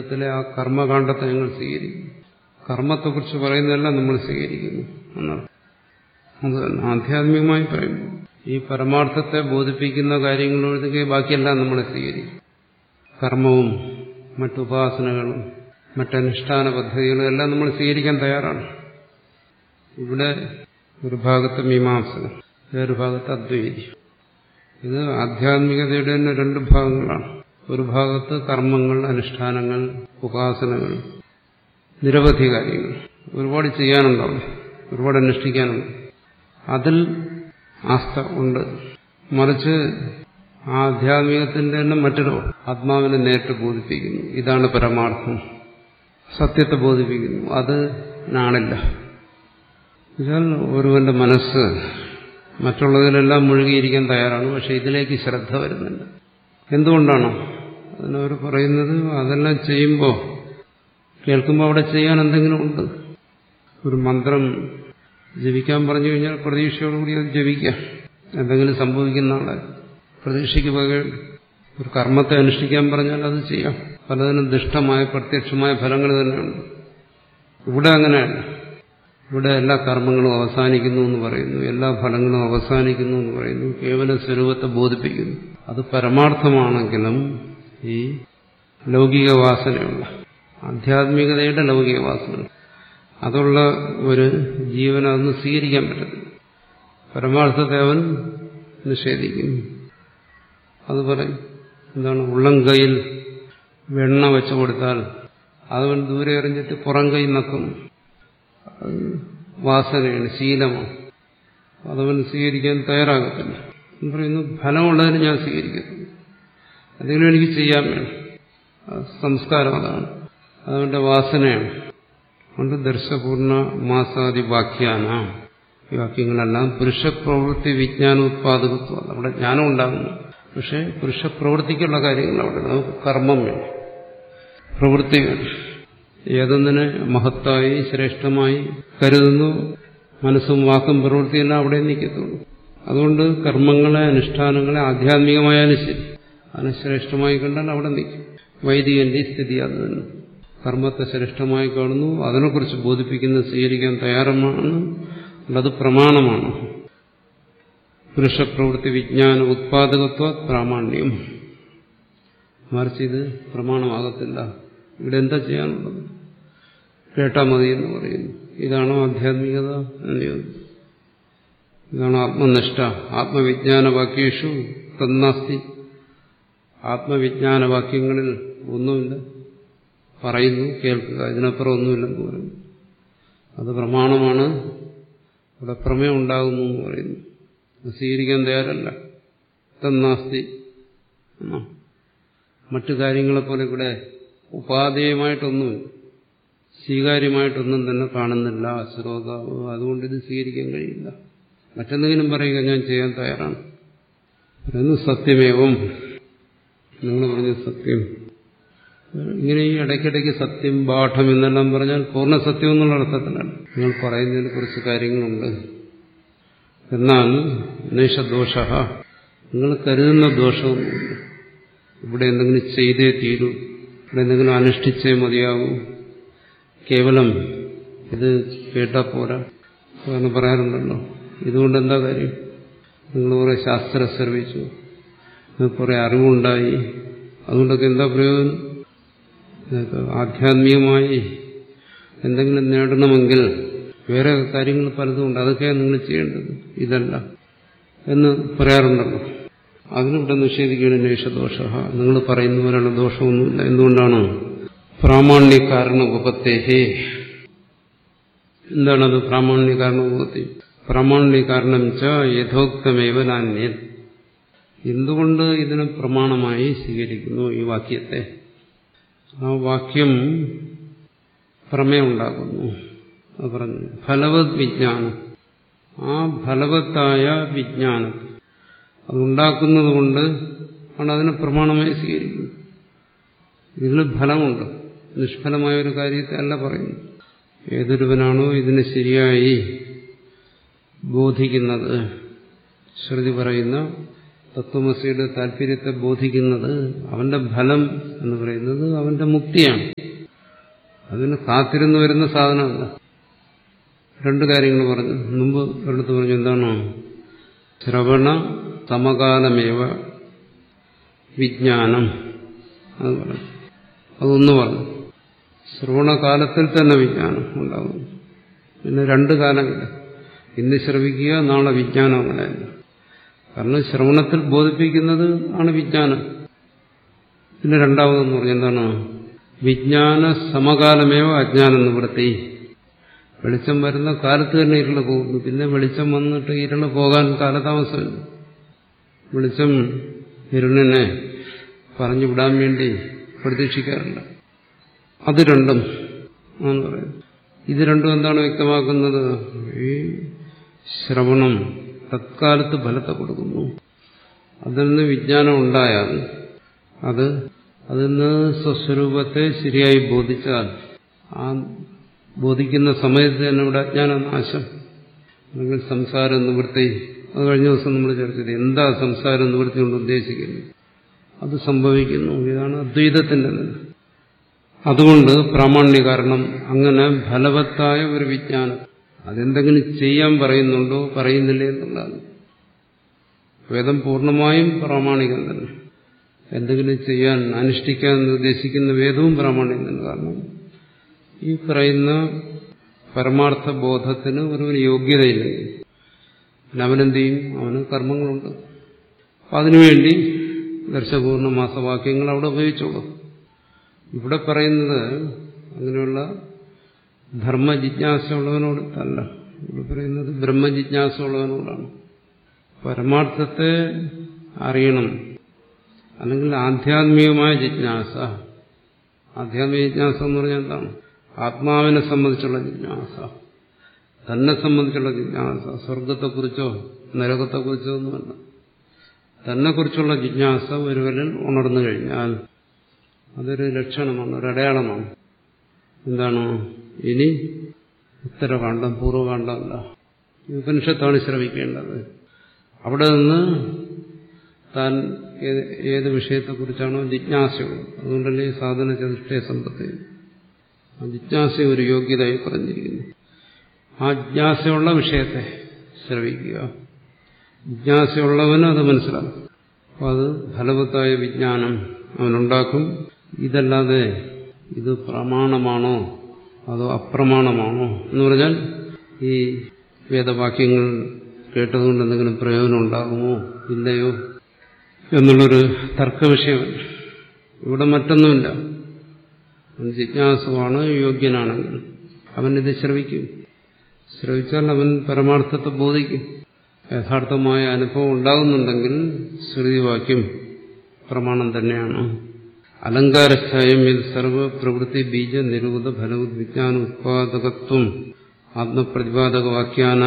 വേദത്തിലെ ആ കർമ്മകാണ്ഡത്തെ ഞങ്ങൾ സ്വീകരിക്കുന്നു കർമ്മത്തെക്കുറിച്ച് പറയുന്നതെല്ലാം നമ്മൾ സ്വീകരിക്കുന്നു എന്നാണ് അത് തന്നെ ആധ്യാത്മികമായി പറയുന്നു ഈ പരമാർത്ഥത്തെ ബോധിപ്പിക്കുന്ന കാര്യങ്ങൾ ഒഴികെ ബാക്കിയെല്ലാം നമ്മൾ സ്വീകരിക്കും കർമ്മവും മറ്റുപാസനകളും മറ്റനുഷ്ഠാന പദ്ധതികളും എല്ലാം നമ്മൾ സ്വീകരിക്കാൻ തയ്യാറാണ് ഇവിടെ ഒരു ഭാഗത്ത് മീമാംസകൻ വേറൊരു ഭാഗത്ത് അദ്വൈതി ഇത് ആധ്യാത്മികതയുടെ തന്നെ രണ്ട് ഭാഗങ്ങളാണ് ഒരു ഭാഗത്ത് കർമ്മങ്ങൾ അനുഷ്ഠാനങ്ങൾ ഉപാസനകൾ നിരവധി കാര്യങ്ങൾ ഒരുപാട് ചെയ്യാനുണ്ടാവും ഒരുപാട് അനുഷ്ഠിക്കാനുണ്ട് അതിൽ ആസ്ഥ ഉണ്ട് മറിച്ച് ആ ആധ്യാത്മികത്തിന്റെ തന്നെ മറ്റൊരു ആത്മാവിനെ നേരിട്ട് ബോധിപ്പിക്കുന്നു ഇതാണ് പരമാർത്ഥം സത്യത്തെ ബോധിപ്പിക്കുന്നു അത് നാണില്ല എന്നാൽ ഒരുവന്റെ മനസ്സ് മറ്റുള്ളതിലെല്ലാം മുഴുകിയിരിക്കാൻ തയ്യാറാണ് പക്ഷെ ഇതിലേക്ക് ശ്രദ്ധ വരുന്നില്ല എന്തുകൊണ്ടാണ് അതിനവർ പറയുന്നത് അതെല്ലാം ചെയ്യുമ്പോൾ കേൾക്കുമ്പോൾ അവിടെ ചെയ്യാൻ എന്തെങ്കിലും ഉണ്ട് ഒരു മന്ത്രം ജപിക്കാൻ പറഞ്ഞു കഴിഞ്ഞാൽ പ്രതീക്ഷയോടുകൂടി അത് ജപിക്കാം എന്തെങ്കിലും സംഭവിക്കുന്ന ആളെ പ്രതീക്ഷയ്ക്ക് പകരം ഒരു കർമ്മത്തെ അനുഷ്ഠിക്കാൻ പറഞ്ഞാൽ അത് ചെയ്യാം പലതിനും ദുഷ്ടമായ പ്രത്യക്ഷമായ ഫലങ്ങൾ തന്നെയുണ്ട് ഇവിടെ അങ്ങനെയല്ല ഇവിടെ എല്ലാ കർമ്മങ്ങളും അവസാനിക്കുന്നു എന്ന് പറയുന്നു എല്ലാ ഫലങ്ങളും അവസാനിക്കുന്നു എന്ന് പറയുന്നു കേവല സ്വരൂപത്തെ ബോധിപ്പിക്കുന്നു അത് പരമാർത്ഥമാണെങ്കിലും ഈ ലൗകിക വാസനയുള്ള ആധ്യാത്മികതയുടെ ലൗകിക വാസന അതുള്ള ഒരു ജീവൻ അതൊന്ന് സ്വീകരിക്കാൻ പറ്റത്തില്ല പരമാർത്ഥത്തെ അവൻ നിഷേധിക്കുന്നു അത് പറയും എന്താണ് ഉള്ളം കൈയിൽ വെണ്ണ വെച്ചു കൊടുത്താൽ അതവൻ ദൂരെ എറിഞ്ഞിട്ട് പുറം കൈ നക്കും അത് വാസനയാണ് ശീലമാണ് അതവൻ സ്വീകരിക്കാൻ തയ്യാറാകത്തില്ല എന്ന് പറയുന്നു ഫലമുള്ളതിന് ഞാൻ സ്വീകരിക്കുന്നു എന്തെങ്കിലും എനിക്ക് ചെയ്യാൻ വേണം സംസ്കാരം അതാണ് അതവന്റെ വാസനയാണ് അതുകൊണ്ട് ദർശപൂർണ മാസാദി വാക്യാന ഈ വാക്യങ്ങളെല്ലാം പുരുഷപ്രവൃത്തി വിജ്ഞാനോത്പാദകത്വം അവിടെ ജ്ഞാനം ഉണ്ടാകുന്നു പക്ഷെ പുരുഷപ്രവൃത്തിക്കുള്ള കാര്യങ്ങൾ അവിടെ നമുക്ക് കർമ്മം വേണം പ്രവൃത്തി വേണം ഏതൊന്നിനെ മഹത്തായി ശ്രേഷ്ഠമായി കരുതുന്നു മനസ്സും വാക്കും പ്രവൃത്തിയെല്ലാം അവിടെ നിൽക്കത്തുള്ളൂ അതുകൊണ്ട് കർമ്മങ്ങളെ അനുഷ്ഠാനങ്ങളെ ആധ്യാത്മികമായാലും ശരി അതിനെ ശ്രേഷ്ഠമായി കണ്ടാൽ അവിടെ നിൽക്കും വൈദികന്റെ സ്ഥിതി അത് തന്നെ കർമ്മത്തെ ശ്രേഷ്ഠമായി കാണുന്നു അതിനെക്കുറിച്ച് ബോധിപ്പിക്കുന്ന സ്വീകരിക്കാൻ തയ്യാറമാണ് അത് പ്രമാണമാണ് പുരുഷപ്രവൃത്തി വിജ്ഞാന ഉത്പാദകത്വ പ്രാമാണ്യം മറിച്ച് ഇത് പ്രമാണമാകത്തില്ല ഇവിടെ എന്താ ചെയ്യാനുള്ളത് കേട്ടാ മതി എന്ന് പറയുന്നു ഇതാണോ ആധ്യാത്മികത എന്ന് ചോദിച്ചു ഇതാണ് ആത്മനിഷ്ഠ ആത്മവിജ്ഞാന വാക്യേഷു തന്നാസ്തി ആത്മവിജ്ഞാന വാക്യങ്ങളിൽ ഒന്നുമില്ല പറയുന്നു കേൾക്കുക ഇതിനപ്പുറം ഒന്നുമില്ലെന്ന് പറയുന്നു അത് പ്രമാണമാണ് ഇവിടെ പ്രമേയം ഉണ്ടാകുന്നു എന്ന് പറയുന്നു സ്വീകരിക്കാൻ തയ്യാറല്ല തന്നാസ്തി മറ്റു കാര്യങ്ങളെപ്പോലെ ഇവിടെ ഉപാധേയമായിട്ടൊന്നുമില്ല സ്വീകാര്യമായിട്ടൊന്നും തന്നെ കാണുന്നില്ല ശ്രോതാവ് അതുകൊണ്ട് ഇത് സ്വീകരിക്കാൻ കഴിയില്ല മറ്റെന്തെങ്കിലും പറയുക ഞാൻ ചെയ്യാൻ തയ്യാറാണ് പറയുന്നു സത്യമേവം നിങ്ങൾ പറഞ്ഞ സത്യം ഇങ്ങനെ ഈ ഇടയ്ക്കിടയ്ക്ക് സത്യം പാഠം എന്നെല്ലാം പറഞ്ഞാൽ പൂർണ്ണ സത്യം എന്നുള്ള അർത്ഥത്തിലാണ് നിങ്ങൾ പറയുന്നതിന് കുറച്ച് കാര്യങ്ങളുണ്ട് എന്നാൽ നൈഷദോഷ നിങ്ങൾ കരുതുന്ന ദോഷമൊന്നുമില്ല ഇവിടെ എന്തെങ്കിലും ചെയ്തേ തീരൂ ഇവിടെ എന്തെങ്കിലും അനുഷ്ഠിച്ചേ മതിയാകൂ കേവലം ഇത് കേട്ടാൽ പോരാ കാരണം പറയാറുണ്ടല്ലോ ഇതുകൊണ്ട് എന്താ കാര്യം നിങ്ങൾ കുറെ ശാസ്ത്രം ശ്രമിച്ചു നിങ്ങൾക്ക് കുറെ അറിവുണ്ടായി അതുകൊണ്ടൊക്കെ എന്താ പ്രയോജനം ആധ്യാത്മികമായി എന്തെങ്കിലും നേടണമെങ്കിൽ വേറെ കാര്യങ്ങൾ പലതും ഉണ്ട് അതൊക്കെയാണ് നിങ്ങൾ ചെയ്യേണ്ടത് ഇതല്ല എന്ന് പറയാറുണ്ടല്ലോ അതിനിവിടെ നിഷേധിക്കുകയാണ് നേഷദോഷ നിങ്ങൾ പറയുന്ന പോലെയുള്ള ദോഷമൊന്നുമില്ല എന്തുകൊണ്ടാണ് പ്രാമാണ്യ കാരണ ഉപത്തേഹേ എന്താണത് പ്രാമാണ്യ കാരണ ഉപത്തി പ്രാമാണ്യ കാരണം ച യഥോക്തമേവ നാന്യൻ എന്തുകൊണ്ട് ഇതിനെ പ്രമാണമായി സ്വീകരിക്കുന്നു ഈ വാക്യത്തെ ആ വാക്യം പ്രമേയുണ്ടാകുന്നു അത് പറഞ്ഞു ഫലവത് വിജ്ഞാനം ആ ഫലവത്തായ വിജ്ഞാനം അതുണ്ടാക്കുന്നത് കൊണ്ട് ആണ് അതിനെ പ്രമാണമായി സ്വീകരിക്കുന്നത് ഇതിന് ഫലമുണ്ട് നിഷ്ഫലമായ ഒരു കാര്യത്തെ അല്ല പറയുന്നു ഏതൊരുവനാണോ ഇതിനെ ശരിയായി ബോധിക്കുന്നത് ശ്രുതി പറയുന്ന തത്വമസിയുടെ താല്പര്യത്തെ ബോധിക്കുന്നത് അവന്റെ ഫലം എന്ന് പറയുന്നത് അവന്റെ മുക്തിയാണ് അതിന് കാത്തിരുന്ന് വരുന്ന സാധനമല്ല രണ്ട് കാര്യങ്ങൾ പറഞ്ഞു മുമ്പ് ഒരിടത്ത് പറഞ്ഞു എന്താണോ ശ്രവണ സമകാലമേവ വിജ്ഞാനം അത് പറഞ്ഞു അതൊന്ന് പറഞ്ഞു ശ്രവണകാലത്തിൽ തന്നെ വിജ്ഞാനം ഉണ്ടാകും പിന്നെ രണ്ട് കാലങ്ങൾ ഇന്ന് ശ്രവിക്കുക നാളെ വിജ്ഞാനം അങ്ങനെയല്ല കാരണം ശ്രവണത്തിൽ ബോധിപ്പിക്കുന്നത് ആണ് വിജ്ഞാനം പിന്നെ രണ്ടാമതെന്ന് പറഞ്ഞ എന്താണ് വിജ്ഞാന സമകാലമേവ അജ്ഞാനം നിവൃത്തി വെളിച്ചം വരുന്ന കാലത്ത് തന്നെ ഇരുള് പോകുന്നു പിന്നെ വെളിച്ചം വന്നിട്ട് ഇരുള് പോകാൻ കാലതാമസമില്ല വെളിച്ചം ഇരുളിനെ പറഞ്ഞു വിടാൻ വേണ്ടി പ്രതീക്ഷിക്കാറില്ല അത് രണ്ടും ആണ് പറയുന്നത് ഇത് രണ്ടും എന്താണ് വ്യക്തമാക്കുന്നത് ഈ ശ്രവണം തത്കാലത്ത് ഫലത്തെ കൊടുക്കുന്നു അതിൽ നിന്ന് വിജ്ഞാനം ഉണ്ടായാൽ അത് അതിൽ നിന്ന് സ്വസ്വരൂപത്തെ ശരിയായി ബോധിച്ചാൽ ആ ബോധിക്കുന്ന സമയത്ത് തന്നെ ഇവിടെ അജ്ഞാനനാശം അല്ലെങ്കിൽ സംസാര നിവൃത്തി അത് കഴിഞ്ഞ ദിവസം നമ്മൾ ചർച്ച ചെയ്തു എന്താ സംസാര നിവൃത്തി കൊണ്ട് ഉദ്ദേശിക്കുന്നത് അത് സംഭവിക്കുന്നു ഇതാണ് അദ്വൈതത്തിന്റെ നില അതുകൊണ്ട് പ്രാമാണ്യ കാരണം അങ്ങനെ ഫലവത്തായ ഒരു വിജ്ഞാനം അതെന്തെങ്കിലും ചെയ്യാൻ പറയുന്നുണ്ടോ പറയുന്നില്ലേ എന്നുള്ളതാണ് വേദം പൂർണ്ണമായും പ്രാമാണികം തന്നെ എന്തെങ്കിലും ചെയ്യാൻ അനുഷ്ഠിക്കാൻ നിർദ്ദേശിക്കുന്ന വേദവും പ്രാമാണികം തന്നെ കാരണം ഈ പറയുന്ന പരമാർത്ഥ ബോധത്തിന് ഒരു യോഗ്യതയില്ലെങ്കിൽ പിന്നെ അവനെന്ത് ചെയ്യും അവന് കർമ്മങ്ങളുണ്ട് അപ്പം അതിനുവേണ്ടി ദർശപൂർണ്ണ മാസവാക്യങ്ങൾ അവിടെ ഉപയോഗിച്ചോളൂ ഇവിടെ പറയുന്നത് അങ്ങനെയുള്ള ധർമ്മജിജ്ഞാസ ഉള്ളവനോട് അല്ല ഇവിടെ പറയുന്നത് ബ്രഹ്മജിജ്ഞാസ ഉള്ളവനോടാണ് പരമാർത്ഥത്തെ അറിയണം അല്ലെങ്കിൽ ആധ്യാത്മികമായ ജിജ്ഞാസ ആധ്യാത്മിക ജിജ്ഞാസ എന്ന് പറഞ്ഞാൽ എന്താണ് ആത്മാവിനെ സംബന്ധിച്ചുള്ള ജിജ്ഞാസ തന്നെ സംബന്ധിച്ചുള്ള ജിജ്ഞാസ സ്വർഗത്തെക്കുറിച്ചോ നരകത്തെക്കുറിച്ചോ ഒന്നുമല്ല തന്നെക്കുറിച്ചുള്ള ജിജ്ഞാസ ഒരുവരിൽ ഉണർന്നു കഴിഞ്ഞാൽ അതൊരു ലക്ഷണമാണ് ഒരു അടയാളമാണ് എന്താണ് ഇനി ഉത്തരകാന്ഡം പൂർവ്വകാന്ഡമല്ല ഉപനിഷത്താണ് ശ്രമിക്കേണ്ടത് അവിടെ നിന്ന് താൻ ഏത് വിഷയത്തെക്കുറിച്ചാണോ ജിജ്ഞാസയുള്ളത് അതുകൊണ്ടല്ലേ സാധന ചതുഷ്ടയ സമ്പത്ത് ആ ജിജ്ഞാസ ഒരു യോഗ്യതയായി പറഞ്ഞിരിക്കുന്നു ആ ജിജ്ഞാസയുള്ള വിഷയത്തെ ശ്രവിക്കുക ജിജ്ഞാസയുള്ളവന് അത് മനസ്സിലാക്കും അപ്പോൾ അത് ഫലവത്തായ വിജ്ഞാനം അവനുണ്ടാക്കും ഇതല്ലാതെ ഇത് പ്രമാണമാണോ അതോ അപ്രമാണമാണോ എന്ന് പറഞ്ഞാൽ ഈ വേദവാക്യങ്ങൾ കേട്ടതുകൊണ്ട് എന്തെങ്കിലും പ്രയോജനം ഉണ്ടാകുമോ ഇല്ലയോ എന്നുള്ളൊരു തർക്കവിഷയമല്ല ഇവിടെ മറ്റൊന്നുമില്ല അവൻ ജിജ്ഞാസുവാണ് യോഗ്യനാണെങ്കിൽ അവനിത് ശ്രവിക്കും ശ്രവിച്ചാൽ അവൻ പരമാർത്ഥത്തെ ബോധിക്കും യഥാർത്ഥമായ അനുഭവം ഉണ്ടാകുന്നുണ്ടെങ്കിൽ ശ്രുതിവാക്യം പ്രമാണം തന്നെയാണ് അലങ്കാരസ്ഥായം ഇത് സർവപ്രവൃത്തി ബീജ നിരൂപത ഫലവത് വിജ്ഞാന ഉത്പാദകത്വം ആത്മപ്രതിപാദക വാക്യാന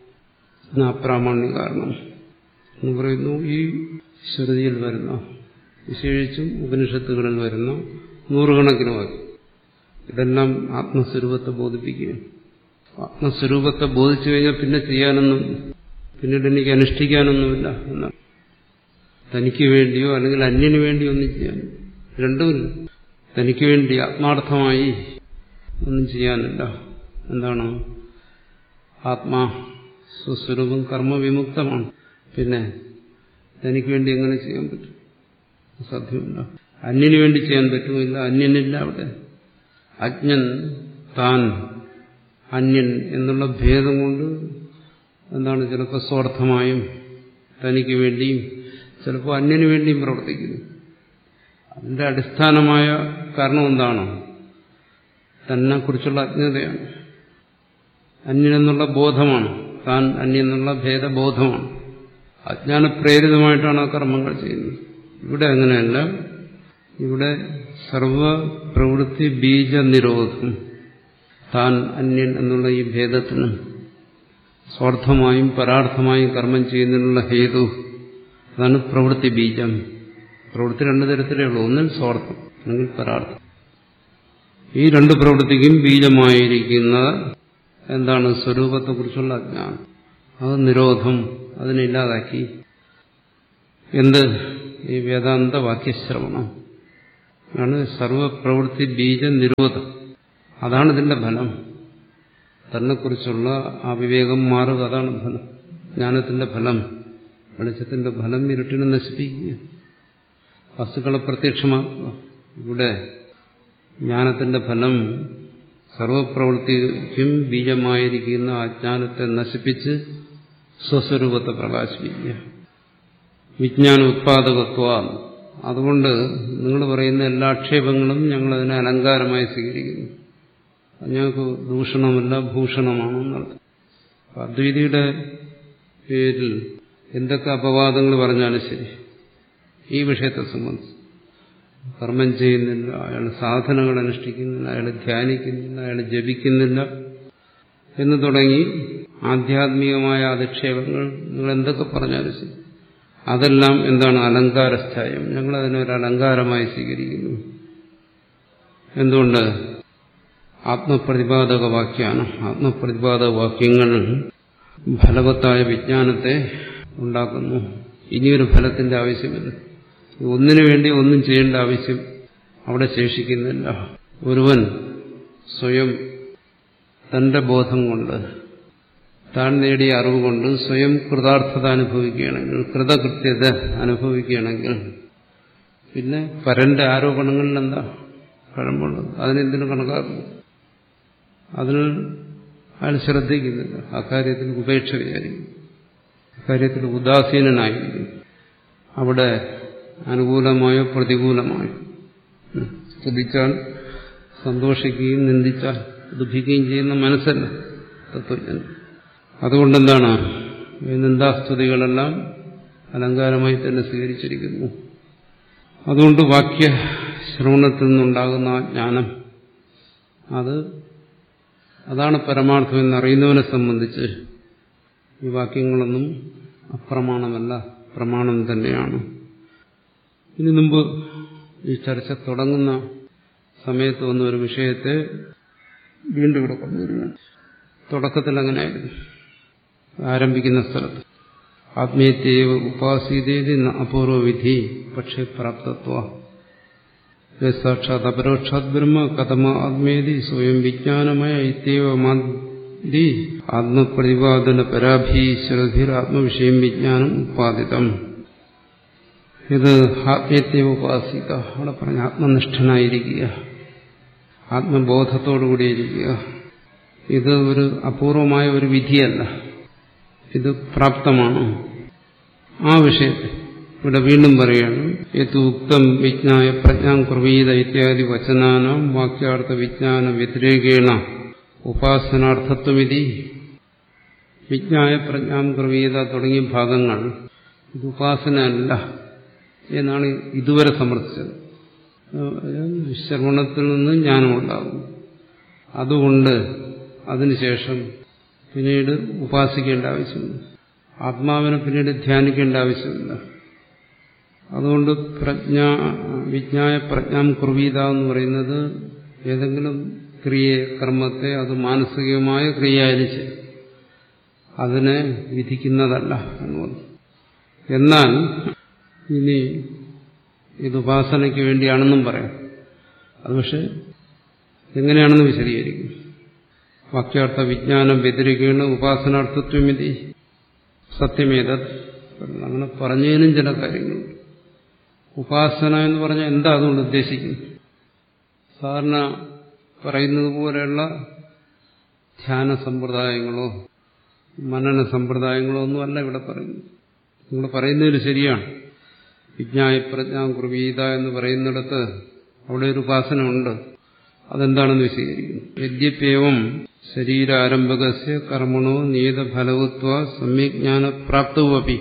അപ്രാമാണ്യ കാരണം എന്ന് പറയുന്നു ഈ ശ്രുതിയിൽ വരുന്ന വിശേഷിച്ചും ഉപനിഷത്തുകളിൽ വരുന്ന നൂറുകണക്കിന് വാക്യം ഇതെല്ലാം ആത്മസ്വരൂപത്തെ ബോധിപ്പിക്കുകയും ആത്മസ്വരൂപത്തെ ബോധിച്ചു കഴിഞ്ഞാൽ പിന്നെ ചെയ്യാനൊന്നും പിന്നീട് എനിക്ക് അനുഷ്ഠിക്കാനൊന്നുമില്ല എന്നാണ് തനിക്ക് വേണ്ടിയോ അല്ലെങ്കിൽ അന്യന് വേണ്ടിയോ ഒന്നും ചെയ്യാൻ രണ്ടുമില്ല തനിക്ക് വേണ്ടി ആത്മാർത്ഥമായി ഒന്നും ചെയ്യാനില്ല എന്താണ് ആത്മാ സ്വസ്വരൂപം കർമ്മവിമുക്തമാണ് പിന്നെ തനിക്ക് വേണ്ടി എങ്ങനെ ചെയ്യാൻ പറ്റും സാധ്യമല്ല അന്യന് വേണ്ടി ചെയ്യാൻ പറ്റുമില്ല അന്യനില്ല അവിടെ അജ്ഞൻ താൻ അന്യൻ എന്നുള്ള ഭേദം കൊണ്ട് എന്താണ് ചിലപ്പോൾ സ്വാർത്ഥമായും തനിക്ക് വേണ്ടിയും ചിലപ്പോൾ അന്യന് വേണ്ടിയും പ്രവർത്തിക്കുന്നു അതിന്റെ അടിസ്ഥാനമായ കാരണം എന്താണ് തന്നെക്കുറിച്ചുള്ള അജ്ഞതയാണ് അന്യനെന്നുള്ള ബോധമാണ് താൻ അന്യെന്നുള്ള ഭേദബോധമാണ് അജ്ഞാനപ്രേരിതമായിട്ടാണ് ആ കർമ്മങ്ങൾ ചെയ്യുന്നത് ഇവിടെ അങ്ങനെയല്ല ഇവിടെ സർവപ്രവൃത്തി ബീജ നിരോധം താൻ അന്യൻ എന്നുള്ള ഈ ഭേദത്തിന് സ്വാർത്ഥമായും പരാർത്ഥമായും കർമ്മം ചെയ്യുന്നതിനുള്ള ഹേതു അതാണ് പ്രവൃത്തി ബീജം പ്രവൃത്തി രണ്ടു തരത്തിലേ ഉള്ളൂ ഒന്നിൽ സ്വാർത്ഥം അല്ലെങ്കിൽ പരാർത്ഥം ഈ രണ്ട് പ്രവൃത്തിക്കും ബീജമായിരിക്കുന്ന എന്താണ് സ്വരൂപത്തെക്കുറിച്ചുള്ള അജ്ഞാനം അത് നിരോധം അതിനില്ലാതാക്കി എന്ത് ഈ വേദാന്ത വാക്യശ്രവണം ആണ് സർവപ്രവൃത്തി ബീജ നിരോധം അതാണ് ഇതിന്റെ ഫലം തന്നെക്കുറിച്ചുള്ള ആ വിവേകം മാറുക അതാണ് ഫലം ജ്ഞാനത്തിന്റെ ഫലം വെളിച്ചത്തിന്റെ ഫലം ഇരുട്ടിനെ നശിപ്പിക്കുക വസ്തുക്കളെ പ്രത്യക്ഷമാക്കുക ഇവിടെ ജ്ഞാനത്തിന്റെ ഫലം സർവപ്രവൃത്തിക്കും ബീജമായിരിക്കുന്ന അജ്ഞാനത്തെ നശിപ്പിച്ച് സ്വസ്വരൂപത്തെ പ്രകാശിപ്പിക്കുക വിജ്ഞാന ഉത്പാദകത്വ അതുകൊണ്ട് നിങ്ങൾ പറയുന്ന എല്ലാ ആക്ഷേപങ്ങളും ഞങ്ങളതിനെ അലങ്കാരമായി സ്വീകരിക്കുന്നു അത് ഞങ്ങൾക്ക് ദൂഷണമല്ല ഭൂഷണമാണെന്നർത്ഥം അദ്വൈതിയുടെ പേരിൽ എന്തൊക്കെ അപവാദങ്ങൾ പറഞ്ഞാലും ശരി ഈ വിഷയത്തെ സംബന്ധിച്ച് കർമ്മം ചെയ്യുന്നില്ല അയാൾ സാധനങ്ങൾ അനുഷ്ഠിക്കുന്നില്ല അയാൾ ധ്യാനിക്കുന്നില്ല അയാൾ ജപിക്കുന്നില്ല എന്ന് തുടങ്ങി ആധ്യാത്മികമായ അധിക്ഷേപങ്ങൾ നിങ്ങൾ എന്തൊക്കെ പറഞ്ഞാലും ശരി അതെല്ലാം എന്താണ് അലങ്കാരസ്ഥായം ഞങ്ങൾ അതിനൊരു അലങ്കാരമായി സ്വീകരിക്കുന്നു എന്തുകൊണ്ട് ആത്മപ്രതിപാദക വാക്യാണ് ആത്മപ്രതിപാദക വാക്യങ്ങൾ ഫലവത്തായ വിജ്ഞാനത്തെ ഉണ്ടാക്കുന്നു ഇനിയൊരു ഫലത്തിന്റെ ആവശ്യമില്ല ഒന്നിനു വേണ്ടി ഒന്നും ചെയ്യേണ്ട ആവശ്യം അവിടെ ശേഷിക്കുന്നില്ല ഒരുവൻ സ്വയം തന്റെ ബോധം കൊണ്ട് താൻ നേടിയ അറിവ് കൊണ്ട് സ്വയം കൃതാർത്ഥത അനുഭവിക്കുകയാണെങ്കിൽ കൃതകൃത്യത അനുഭവിക്കുകയാണെങ്കിൽ പിന്നെ പരന്റെ ആരോപണങ്ങളിൽ എന്താ കഴമ്പുള്ളത് അതിനെന്തിനു കണക്കാക്കുന്നു അതിൽ അയാൾ ശ്രദ്ധിക്കുന്നില്ല അക്കാര്യത്തിൽ ഉപേക്ഷ വിചാരിക്കും അക്കാര്യത്തിൽ ഉദാസീനനായിരിക്കും അവിടെ അനുകൂലമായോ പ്രതികൂലമായോ സ്തുതിച്ചാൽ സന്തോഷിക്കുകയും നിന്ദിച്ചാൽ ദുഃഖിക്കുകയും ചെയ്യുന്ന മനസ്സല്ല തത്വജ്ഞൻ അതുകൊണ്ടെന്താണ് ഈ നിന്ദാസ്തുതികളെല്ലാം അലങ്കാരമായി തന്നെ സ്വീകരിച്ചിരിക്കുന്നു അതുകൊണ്ട് വാക്യ ശ്രവണത്തിൽ നിന്നുണ്ടാകുന്ന ആ ജ്ഞാനം അത് അതാണ് പരമാർത്ഥം എന്നറിയുന്നവനെ സംബന്ധിച്ച് ഈ വാക്യങ്ങളൊന്നും അപ്രമാണമല്ല പ്രമാണം തന്നെയാണ് ഇനി മുമ്പ് ഈ ചർച്ച തുടങ്ങുന്ന സമയത്ത് വന്ന ഒരു വിഷയത്തെ വീണ്ടും ഇവിടെ കൊണ്ടുവരികയാണ് തുടക്കത്തിൽ അങ്ങനെയായിരുന്നു ആരംഭിക്കുന്ന സ്ഥലത്ത് ആത്മീയത്യേവ ഉപാസീതേതി അപൂർവ വിധി പക്ഷേ പ്രാപ്തത്വ സാക്ഷാത് അപരോക്ഷാത് ബ്രഹ്മ കഥമ ആത്മേതി സ്വയം വിജ്ഞാനമയ ഇത്യവ മാതി ആത്മപ്രതിപാദന പരാഭീശ്വരധിർ ആത്മവിഷയം വിജ്ഞാനം ഉത്പാദിതം ഇത് ആത്മീയത്യേവ ഉപാസിക അവിടെ പറഞ്ഞ ആത്മനിഷ്ഠനായിരിക്കുക ആത്മബോധത്തോടുകൂടിയിരിക്കുക ഇത് ഒരു അപൂർവമായ ഒരു വിധിയല്ല ഇത് പ്രാപ്തമാണ് ആ വിഷയത്തെ ഇവിടെ വീണ്ടും പറയുകയാണ് യത്ത് ഉക്തം വിജ്ഞായ പ്രജ്ഞാം കുർവീത ഇത്യാദി വചനാനാം വാക്യാർത്ഥ വിജ്ഞാന വ്യതിരേകേണ ഉപാസനാർത്ഥത്വമിതി വിജ്ഞായ പ്രജ്ഞാം കുർവീത തുടങ്ങിയ ഭാഗങ്ങൾ ഇത് ഉപാസന അല്ല എന്നാണ് ഇതുവരെ സമർത്ഥിച്ചത് ശ്രവണത്തിൽ നിന്ന് ജ്ഞാനമുണ്ടാകും അതുകൊണ്ട് അതിനുശേഷം പിന്നീട് ഉപാസിക്കേണ്ട ആവശ്യമില്ല ആത്മാവിനെ പിന്നീട് ധ്യാനിക്കേണ്ട ആവശ്യമില്ല അതുകൊണ്ട് പ്രജ്ഞ വിജ്ഞായ പ്രജ്ഞാം കുർവീത എന്ന് പറയുന്നത് ഏതെങ്കിലും ക്രിയയെ കർമ്മത്തെ അത് മാനസികമായ ക്രിയയായിരിച്ച് അതിനെ വിധിക്കുന്നതല്ല എന്ന് പറഞ്ഞു എന്നാൽ ഇനി ഇത് ഉപാസനയ്ക്ക് വേണ്ടിയാണെന്നും പറയാം അത് പക്ഷെ എങ്ങനെയാണെന്ന് വിശദീകരിക്കും വാക്യാർത്ഥ വിജ്ഞാനം വ്യതിരിക്കുകയാണ് ഉപാസനാർത്ഥത്വമിതി സത്യമേത അങ്ങനെ പറഞ്ഞതിനും ചില കാര്യങ്ങളുണ്ട് ഉപാസന എന്ന് പറഞ്ഞാൽ എന്താ അതുകൊണ്ട് ഉദ്ദേശിക്കുന്നത് സാധാരണ പറയുന്നത് പോലെയുള്ള ധ്യാന സമ്പ്രദായങ്ങളോ മനന സമ്പ്രദായങ്ങളോ ഒന്നുമല്ല ഇവിടെ പറയുന്നത് നിങ്ങൾ പറയുന്നതിൽ ശരിയാണ് വിജ്ഞായ പ്രജ്ഞാം കുർവീത എന്ന് പറയുന്നിടത്ത് അവിടെ ഒരു ഉപാസന ഉണ്ട് അതെന്താണെന്ന് വിശദീകരിക്കുന്നു യദ്യപ്യവം ശരീരാരംഭകസ്യ കർമ്മണോ നിയതഫലവത്വ സമ്യജ്ഞാന പ്രാപ്തവുമപി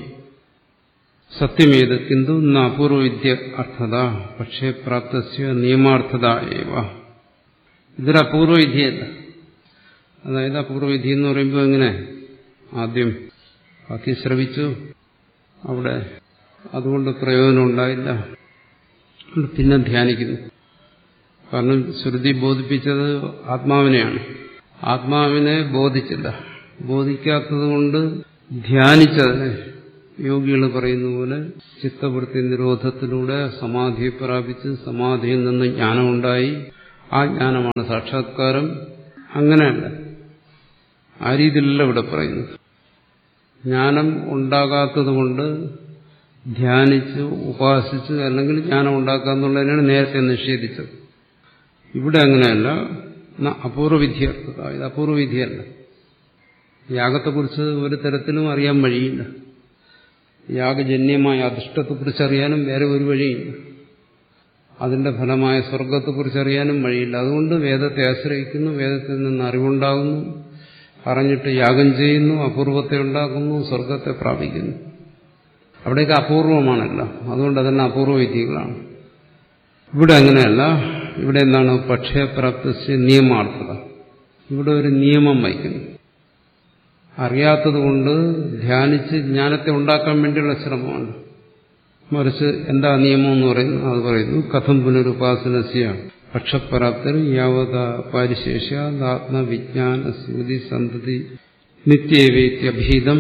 സത്യമേത് കിന്തു അപൂർവവിദ്യ അർത്ഥത പക്ഷേ പ്രാപ്തസ്യ നിയമാർത്ഥത ഏവ ഇതൊരു അപൂർവവിദ്യയല്ല അതായത് അപൂർവവിധി എന്ന് പറയുമ്പോൾ എങ്ങനെ ആദ്യം ബാക്കി ശ്രവിച്ചു അവിടെ അതുകൊണ്ട് പ്രയോജനം ഉണ്ടായില്ല പിന്നെ ധ്യാനിക്കുന്നു കാരണം ശ്രുതി ബോധിപ്പിച്ചത് ആത്മാവിനെയാണ് ആത്മാവിനെ ബോധിച്ചില്ല ബോധിക്കാത്തത് കൊണ്ട് ധ്യാനിച്ചതിനെ യോഗികൾ പറയുന്ന പോലെ ചിത്തവൃത്തി നിരോധത്തിലൂടെ സമാധിയെ പ്രാപിച്ച് സമാധിയിൽ നിന്ന് ജ്ഞാനമുണ്ടായി ആ ജ്ഞാനമാണ് സാക്ഷാത്കാരം അങ്ങനെയല്ല ആ രീതിയിലല്ല ഇവിടെ പറയുന്നത് ജ്ഞാനം ഉണ്ടാകാത്തതുകൊണ്ട് ധ്യാനിച്ച് ഉപാസിച്ച് അല്ലെങ്കിൽ ജ്ഞാനം ഉണ്ടാക്കുക എന്നുള്ളതിനാണ് നേരത്തെ നിഷേധിച്ചത് ഇവിടെ അങ്ങനെയല്ല അപൂർവ വിധിയർത്ഥത ഇത് അപൂർവ വിധിയല്ല യാഗത്തെക്കുറിച്ച് ഒരു തരത്തിലും അറിയാൻ വഴിയില്ല യാഗജന്യമായ അധിഷ്ഠത്തെക്കുറിച്ച് അറിയാനും വേറെ ഒരു വഴിയില്ല അതിന്റെ ഫലമായ സ്വർഗത്തെക്കുറിച്ച് അറിയാനും വഴിയില്ല അതുകൊണ്ട് വേദത്തെ ആശ്രയിക്കുന്നു വേദത്തിൽ നിന്ന് അറിവുണ്ടാകുന്നു അറിഞ്ഞിട്ട് യാഗം ചെയ്യുന്നു അപൂർവത്തെ ഉണ്ടാക്കുന്നു സ്വർഗത്തെ പ്രാപിക്കുന്നു അവിടെയൊക്കെ അപൂർവമാണല്ല അതുകൊണ്ട് അതെല്ലാം അപൂർവ വിധികളാണ് ഇവിടെ അങ്ങനെയല്ല ഇവിടെ എന്താണ് പക്ഷയപ്രാപ്തി നിയമാർത്ഥത ഇവിടെ ഒരു നിയമം വയ്ക്കുന്നു അറിയാത്തതുകൊണ്ട് ധ്യാനിച്ച് ജ്ഞാനത്തെ ഉണ്ടാക്കാൻ വേണ്ടിയുള്ള ശ്രമമാണ് മറിച്ച് എന്താ നിയമം എന്ന് പറയുന്നു അത് പറയുന്നു കഥം പുനരുപാസനസ്യ പക്ഷപ്രാപ്തർ യാവത പാരിശേഷ്യ ആത്മവിജ്ഞാന സ്മൃതി സന്തതി നിത്യേവേത്യഭീതം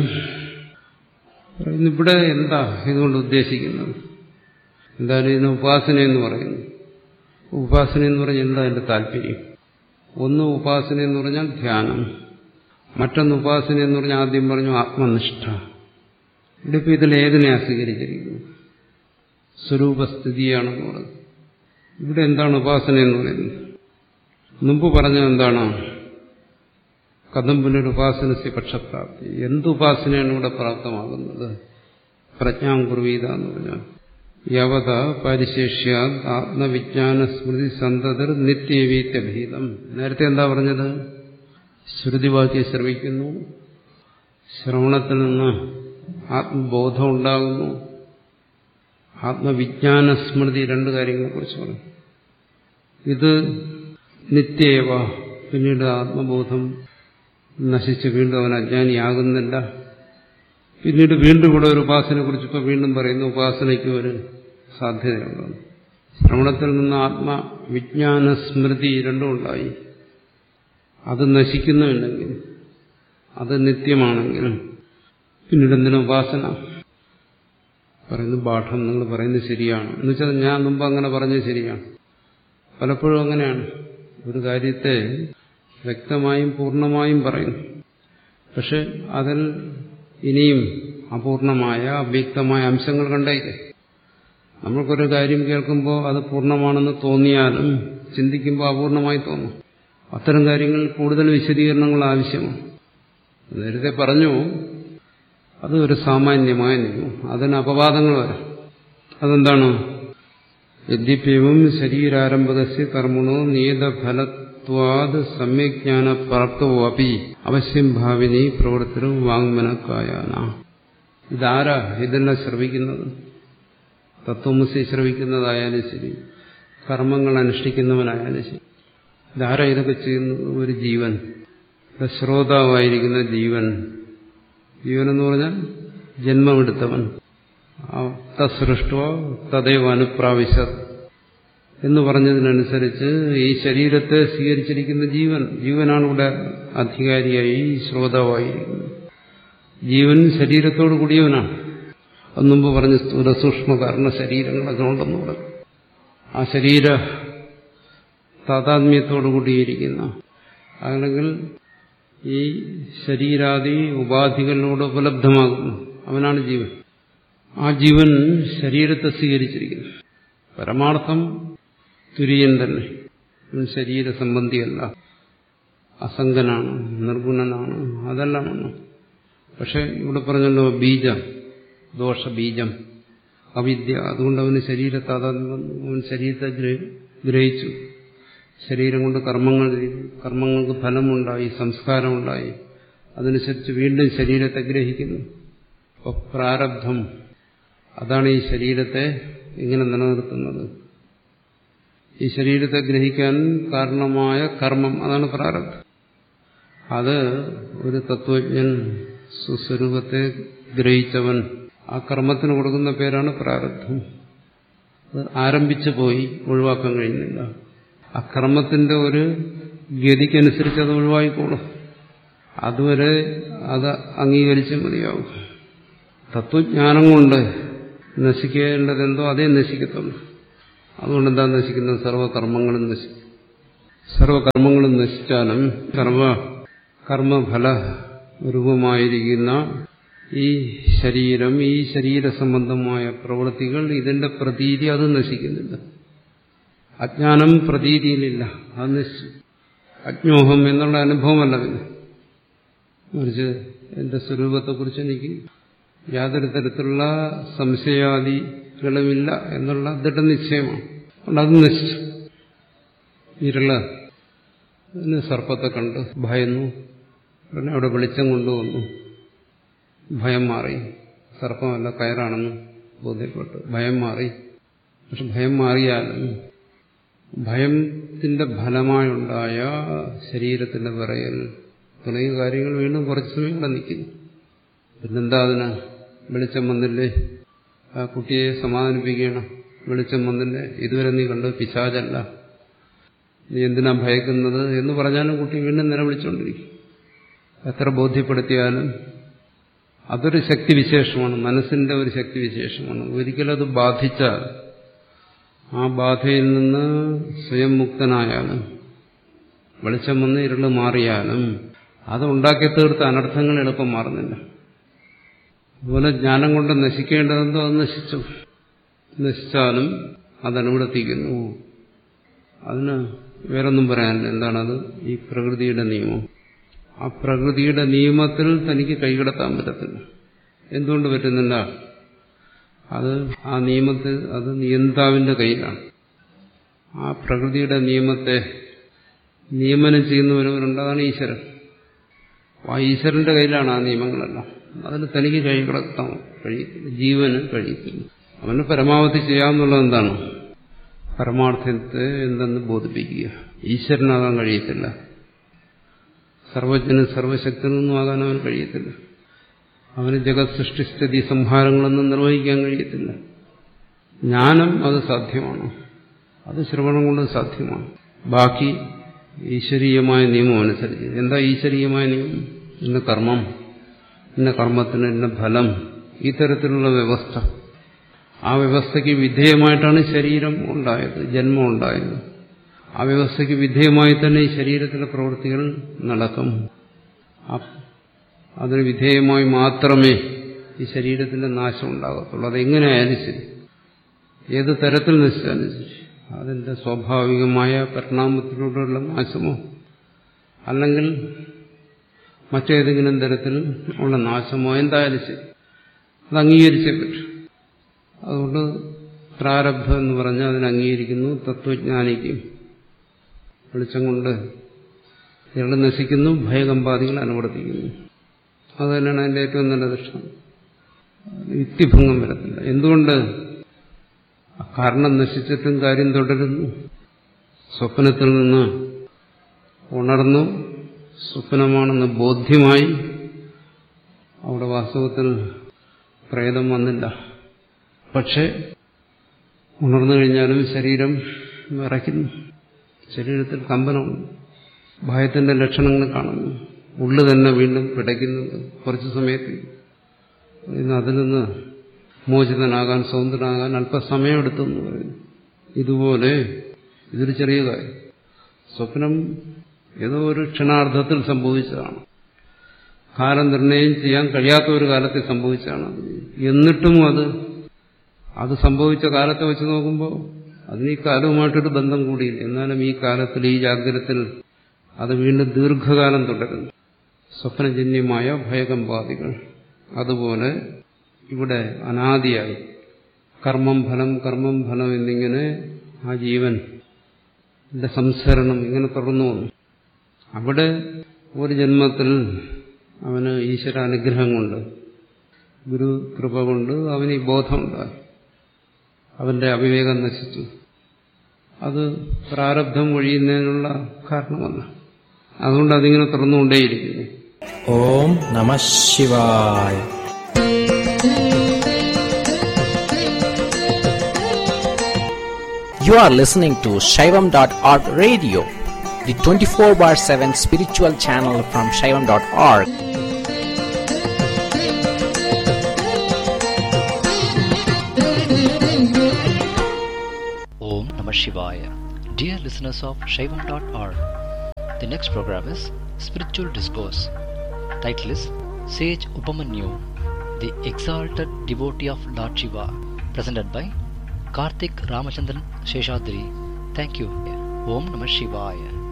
ഇവിടെ എന്താ ഇതുകൊണ്ട് ഉദ്ദേശിക്കുന്നത് എന്തായാലും ഇതിന് ഉപാസന എന്ന് പറയുന്നു ഉപാസന എന്ന് പറഞ്ഞാൽ എന്താ അതിന്റെ താല്പര്യം ഒന്ന് ഉപാസന എന്ന് പറഞ്ഞാൽ ധ്യാനം മറ്റൊന്ന് ഉപാസന എന്ന് പറഞ്ഞാൽ ആദ്യം പറഞ്ഞു ആത്മനിഷ്ഠ ഇവിടെ ഇപ്പം ഇതിൽ ഏതിനെയാ സ്വീകരിച്ചിരിക്കുന്നത് സ്വരൂപസ്ഥിതിയാണെന്ന് പറയുന്നത് ഇവിടെ എന്താണ് ഉപാസന എന്ന് പറയുന്നത് മുമ്പ് പറഞ്ഞത് എന്താണ് കഥം പുനരുപാസനസ്യ പക്ഷപ്രാപ്തി എന്തുപാസനയാണ് ഇവിടെ പ്രാപ്തമാകുന്നത് പ്രജ്ഞാം കുർവീത എന്ന് പറഞ്ഞാൽ യവത പരിശേഷ്യ ആത്മവിജ്ഞാന സ്മൃതി സന്തതർ നിത്യവീത്യഭീതം നേരത്തെ എന്താ പറഞ്ഞത് ശ്രുതിവാക്യം ശ്രവിക്കുന്നു ശ്രവണത്തിൽ നിന്ന് ആത്മബോധം ഉണ്ടാകുന്നു ആത്മവിജ്ഞാന സ്മൃതി രണ്ട് കാര്യങ്ങളെക്കുറിച്ച് പറഞ്ഞു ഇത് നിത്യേവ പിന്നീട് ആത്മബോധം നശിച്ച് വീണ്ടും അവൻ അജ്ഞാനിയാകുന്നില്ല പിന്നീട് വീണ്ടും ഇവിടെ ഒരു ഉപാസനയെ കുറിച്ച് ഇപ്പോൾ വീണ്ടും പറയുന്നു ഉപാസനയ്ക്ക് ഒരു സാധ്യതയുണ്ടെന്ന് ശ്രവണത്തിൽ നിന്ന് ആത്മവിജ്ഞാന സ്മൃതി രണ്ടും ഉണ്ടായി അത് നശിക്കുന്നുണ്ടെങ്കിൽ അത് നിത്യമാണെങ്കിൽ പിന്നീട് എന്തിനും ഉപാസന പറയുന്നു പാഠം നിങ്ങൾ പറയുന്നത് ശരിയാണ് എന്നുവെച്ചാൽ ഞാൻ മുമ്പ് അങ്ങനെ പറഞ്ഞത് ശരിയാണ് പലപ്പോഴും അങ്ങനെയാണ് ഒരു കാര്യത്തെ വ്യക്തമായും പൂർണ്ണമായും പറയുന്നു പക്ഷെ അതിൽ ഇനിയും അപൂർണമായ അവ്യക്തമായ അംശങ്ങൾ കണ്ടേക്കെ നമ്മൾക്കൊരു കാര്യം കേൾക്കുമ്പോൾ അത് പൂർണ്ണമാണെന്ന് തോന്നിയാലും ചിന്തിക്കുമ്പോൾ അപൂർണമായി തോന്നും അത്തരം കാര്യങ്ങളിൽ കൂടുതൽ വിശദീകരണങ്ങൾ ആവശ്യമാണ് നേരത്തെ പറഞ്ഞു അത് ഒരു സാമാന്യമായ നിയമം അതിന് അപവാദങ്ങൾ വരാം അതെന്താണ് യദ്യപ്യവും ശരീരാരംഭകസ്യ കർമ്മണോ നിയതഫലത്വാത് സമ്യജ്ഞാന പ്രാപ്തവോ അപ്പി അവശ്യം ഭാവിനി പ്രവർത്തനവും വാങ്മനക്കായാന ഇതാരാ ഇതെല്ലാം ശ്രവിക്കുന്നത് തത്വമസി ശ്രവിക്കുന്നതായാലും ശരി കർമ്മങ്ങൾ അനുഷ്ഠിക്കുന്നവനായാലും ശരി ഇതാരാ ഇതൊക്കെ ചെയ്യുന്നത് ഒരു ജീവൻ ശ്രോതാവായിരിക്കുന്ന ജീവൻ ജീവൻ എന്ന് പറഞ്ഞാൽ ജന്മമെടുത്തവൻ തസൃഷ്ടോ തദൈവ അനുപ്രാവശ്യ എന്ന് പറഞ്ഞതിനനുസരിച്ച് ഈ ശരീരത്തെ സ്വീകരിച്ചിരിക്കുന്ന ജീവൻ ജീവനാണ് ഇവിടെ അധികാരിയായി ശ്രോതാവായിരിക്കുന്നത് ജീവൻ ശരീരത്തോട് കൂടിയവനാണ് അത് മുമ്പ് പറഞ്ഞ സ്ഥൂല സൂക്ഷ്മ കാരണ ശരീരങ്ങളൊക്കെ ഉണ്ടെന്ന് പറഞ്ഞു ആ ശരീര താതാത്മ്യത്തോടു കൂടിയിരിക്കുന്ന അല്ലെങ്കിൽ ഈ ശരീരാദി ഉപാധികളിലൂടെ ഉപലബ്ധമാകുന്നു അവനാണ് ജീവൻ ആ ജീവൻ ശരീരത്തെ സ്വീകരിച്ചിരിക്കുന്നു പരമാർത്ഥം തുര്യൻ തന്നെ അവൻ ശരീര സംബന്ധിയല്ല അസംഗനാണ് നിർഗുണനാണ് അതെല്ലാമാണ് പക്ഷെ ഇവിടെ പറഞ്ഞല്ലോ ബീജം ദോഷബീജം അവിദ്യ അതുകൊണ്ട് അവന് ശരീരത്തെ അവൻ ശരീരത്തെ ഗ്രഹിച്ചു ശരീരം കൊണ്ട് കർമ്മങ്ങൾ ചെയ്തു കർമ്മങ്ങൾക്ക് ഫലമുണ്ടായി സംസ്കാരമുണ്ടായി അതനുസരിച്ച് വീണ്ടും ശരീരത്തെ ഗ്രഹിക്കുന്നു അപ്പോൾ പ്രാരബ്ധം അതാണ് ഈ ശരീരത്തെ ഇങ്ങനെ നിലനിർത്തുന്നത് ഈ ശരീരത്തെ ഗ്രഹിക്കാൻ കാരണമായ കർമ്മം അതാണ് പ്രാരബ്ധം അത് ഒരു തത്വജ്ഞൻ സുസ്വരൂപത്തെ ഗ്രഹിച്ചവൻ ആ കർമ്മത്തിന് കൊടുക്കുന്ന പേരാണ് പ്രാരബ്ധം അത് ആരംഭിച്ചു പോയി ഒഴിവാക്കാൻ കഴിയുന്നില്ല ആ കർമ്മത്തിന്റെ ഒരു ഗതിക്കനുസരിച്ച് അത് ഒഴിവായിക്കോളും അതുവരെ അത് അംഗീകരിച്ച് മതിയാവും തത്വജ്ഞാനം കൊണ്ട് നശിക്കേണ്ടതെന്തോ അതേ നശിക്കത്തുള്ളൂ അതുകൊണ്ട് എന്താ നശിക്കുന്നത് സർവകർമ്മങ്ങളും നശിക്കും സർവകർമ്മങ്ങളും നശിച്ചാലും കർമ്മ കർമ്മഫല രൂപമായിരിക്കുന്ന ഈ ശരീരം ഈ ശരീര സംബന്ധമായ പ്രവൃത്തികൾ ഇതിന്റെ പ്രതീതി അത് നശിക്കുന്നില്ല അജ്ഞാനം പ്രതീതിയിലില്ല അത് നശിച്ചു അജ്ഞോഹം എന്നുള്ള അനുഭവമല്ല പിന്നെ മറിച്ച് എന്റെ സ്വരൂപത്തെക്കുറിച്ച് എനിക്ക് യാതൊരു തരത്തിലുള്ള സംശയാദികളുമില്ല എന്നുള്ള ദൃഢനിശ്ചയമാണ് അതുകൊണ്ട് അത് നശിച്ചു ഇരുള് അതിന് സർപ്പത്തെ കണ്ട് ഭയന്നു ഉടനെ അവിടെ വെളിച്ചം കൊണ്ടുവന്നു ഭയം മാറി സർപ്പമല്ല കയറാണെന്ന് ബോധ്യപ്പെട്ടു ഭയം മാറി പക്ഷെ ഭയം മാറിയാലും ഭയത്തിന്റെ ഫലമായുണ്ടായ ശരീരത്തിന്റെ വിറയൽ തുടങ്ങിയ കാര്യങ്ങൾ വീണ്ടും കുറച്ച് സമയം ഇവിടെ നിൽക്കുന്നു പിന്നെന്താ അതിന് വെളിച്ചം വന്നില്ലേ ആ കുട്ടിയെ സമാധാനിപ്പിക്കണം വെളിച്ചം വന്നില്ലേ ഇതുവരെ നീ കണ്ടു പിശാചല്ല നീ എന്തിനാ ഭയക്കുന്നത് എന്ന് പറഞ്ഞാലും കുട്ടി വീണ്ടും നിലവിളിച്ചുകൊണ്ടിരിക്കും എത്ര ബോധ്യപ്പെടുത്തിയാലും അതൊരു ശക്തിവിശേഷമാണ് മനസ്സിന്റെ ഒരു ശക്തിവിശേഷമാണ് ഒരിക്കലും അത് ബാധിച്ചാൽ ആ ബാധയിൽ നിന്ന് സ്വയം മുക്തനായാലും വെളിച്ചം വന്ന് ഇരുള് മാറിയാലും അത് ഉണ്ടാക്കി തീർത്ത അനർത്ഥങ്ങൾ എളുപ്പം മാറുന്നില്ല അതുപോലെ ജ്ഞാനം കൊണ്ട് നശിക്കേണ്ടതെന്തോ അത് നശിച്ചു നശിച്ചാലും അതനുവർത്തിക്കുന്നു അതിന് വേറൊന്നും പറയാനില്ല എന്താണത് ഈ പ്രകൃതിയുടെ നിയമം ആ പ്രകൃതിയുടെ നിയമത്തിൽ തനിക്ക് കൈകടത്താൻ പറ്റത്തില്ല എന്തുകൊണ്ട് പറ്റുന്നില്ല അത് ആ നിയമത്തിൽ അത് നിയന്താവിന്റെ കയ്യിലാണ് ആ പ്രകൃതിയുടെ നിയമത്തെ നിയമനം ചെയ്യുന്ന ഒരുവരുണ്ട് അതാണ് ഈശ്വരൻ ആ ഈശ്വരന്റെ കയ്യിലാണ് ആ നിയമങ്ങളെല്ലാം അതിന് തനിക്ക് കൈകടത്താൻ കഴിയത്തില്ല ജീവന് കഴിയത്തില്ല അവന് പരമാവധി ചെയ്യാവുന്നുള്ളത് എന്താണ് പരമാർത്ഥത്തെ എന്തെന്ന് ബോധിപ്പിക്കുക ഈശ്വരനാകാൻ കഴിയത്തില്ല സർവജ്ഞനും സർവശക്തനൊന്നും ആകാൻ അവന് കഴിയത്തില്ല അവന് ജഗത് സൃഷ്ടിസ്ഥിതി സംഹാരങ്ങളൊന്നും നിർവഹിക്കാൻ കഴിയത്തില്ല ജ്ഞാനം അത് സാധ്യമാണ് അത് ശ്രവണം കൊണ്ട് സാധ്യമാണ് ബാക്കി ഈശ്വരീയമായ നിയമം അനുസരിച്ച് എന്താ ഈശ്വരീയമായ നിയമം ഇന്ന കർമ്മം ഇന്ന കർമ്മത്തിന് ഇന്ന ഫലം ഈ തരത്തിലുള്ള വ്യവസ്ഥ ആ വ്യവസ്ഥയ്ക്ക് വിധേയമായിട്ടാണ് ശരീരം ഉണ്ടായത് ജന്മം ഉണ്ടായത് ആ വ്യവസ്ഥയ്ക്ക് വിധേയമായി തന്നെ ഈ ശരീരത്തിലെ പ്രവൃത്തികൾ നടക്കും അതിന് വിധേയമായി മാത്രമേ ഈ ശരീരത്തിന്റെ നാശം ഉണ്ടാകത്തുള്ളൂ അതെങ്ങനെയായാലും ശരി ഏത് തരത്തിൽ നശിച്ചാലും ശരി അതിന്റെ സ്വാഭാവികമായ പരിണാമത്തിലൂടെയുള്ള നാശമോ അല്ലെങ്കിൽ മറ്റേതെങ്കിലും തരത്തിൽ ഉള്ള നാശമോ എന്തായാലും ശരി അത് അംഗീകരിച്ചേ പറ്റും അതുകൊണ്ട് പ്രാരബ്ധം എന്ന് പറഞ്ഞാൽ അതിനെ അംഗീകരിക്കുന്നു തത്വജ്ഞാനിക്കും വെളിച്ചം കൊണ്ട് ഇയാൾ നശിക്കുന്നു ഭയകമ്പാദികൾ അനുവർത്തിക്കുന്നു അത് തന്നെയാണ് അതിന്റെ ഏറ്റവും നല്ല ദൃഷ്ടം യുക്തിഭംഗം വരത്തില്ല എന്തുകൊണ്ട് കാരണം നശിച്ചിട്ടും കാര്യം തുടരുന്നു സ്വപ്നത്തിൽ നിന്ന് ഉണർന്നു സ്വപ്നമാണെന്ന് ബോധ്യമായി അവിടെ വാസ്തവത്തിൽ പ്രേതം വന്നില്ല പക്ഷെ ഉണർന്നു കഴിഞ്ഞാലും ശരീരം വിറയ്ക്കുന്നു ശരീരത്തിൽ കമ്പനമുണ്ട് ഭയത്തിന്റെ ലക്ഷണങ്ങൾ കാണുന്നു ഉള്ളു തന്നെ വീണ്ടും പിടയ്ക്കുന്നുണ്ട് കുറച്ചു സമയത്ത് ഇന്ന് അതിൽ നിന്ന് മോചിതനാകാൻ സ്വതന്ത്രനാകാൻ അല്പസമയം എടുത്തു എന്ന് പറയുന്നു ഇതുപോലെ ഇതൊരു ചെറിയ കാര്യം സ്വപ്നം ഏതോ ഒരു ക്ഷണാർത്ഥത്തിൽ സംഭവിച്ചതാണ് കാലം നിർണയം ചെയ്യാൻ കഴിയാത്ത ഒരു കാലത്തിൽ സംഭവിച്ചതാണ് അത് എന്നിട്ടും അത് അത് സംഭവിച്ച കാലത്തെ വെച്ച് നോക്കുമ്പോൾ അതിന് ഈ കാലവുമായിട്ടൊരു ബന്ധം കൂടിയില്ല എന്നാലും ഈ കാലത്തിൽ ഈ ജാഗ്രതത്തിൽ അത് വീണ്ടും ദീർഘകാലം തുടരുന്നു സ്വപ്നജന്യമായ ഭയകമ്പാദികൾ അതുപോലെ ഇവിടെ അനാദിയായി കർമ്മം ഫലം കർമ്മം ഫലം എന്നിങ്ങനെ ആ ജീവൻ സംസരണം ഇങ്ങനെ തുടർന്നു വന്നു അവിടെ ഒരു ജന്മത്തിൽ അവന് ഈശ്വര അനുഗ്രഹം കൊണ്ട് ഗുരു കൃപ കൊണ്ട് അവന് ഈ ബോധമുണ്ടായി അവന്റെ അവിവേകം നശിച്ചു അത് പ്രാരബ്ധം ഒഴിയുന്നതിനുള്ള കാരണമല്ല അതുകൊണ്ട് അതിങ്ങനെ തുറന്നുകൊണ്ടേയിരിക്കുന്നു ഓം നമ ശിവായ You are listening to Shaivam.org radio, the 24 bar 7 spiritual channel from Shaivam.org. Shivaya. Dear listeners of Shaivam.org, the next program is Spiritual Discourse. Title is Sage Upamanyu, the Exalted Devotee of Lord Shiva, presented by Karthik Ramachandran Sheshadri. Thank you. Om Namah Shivaya.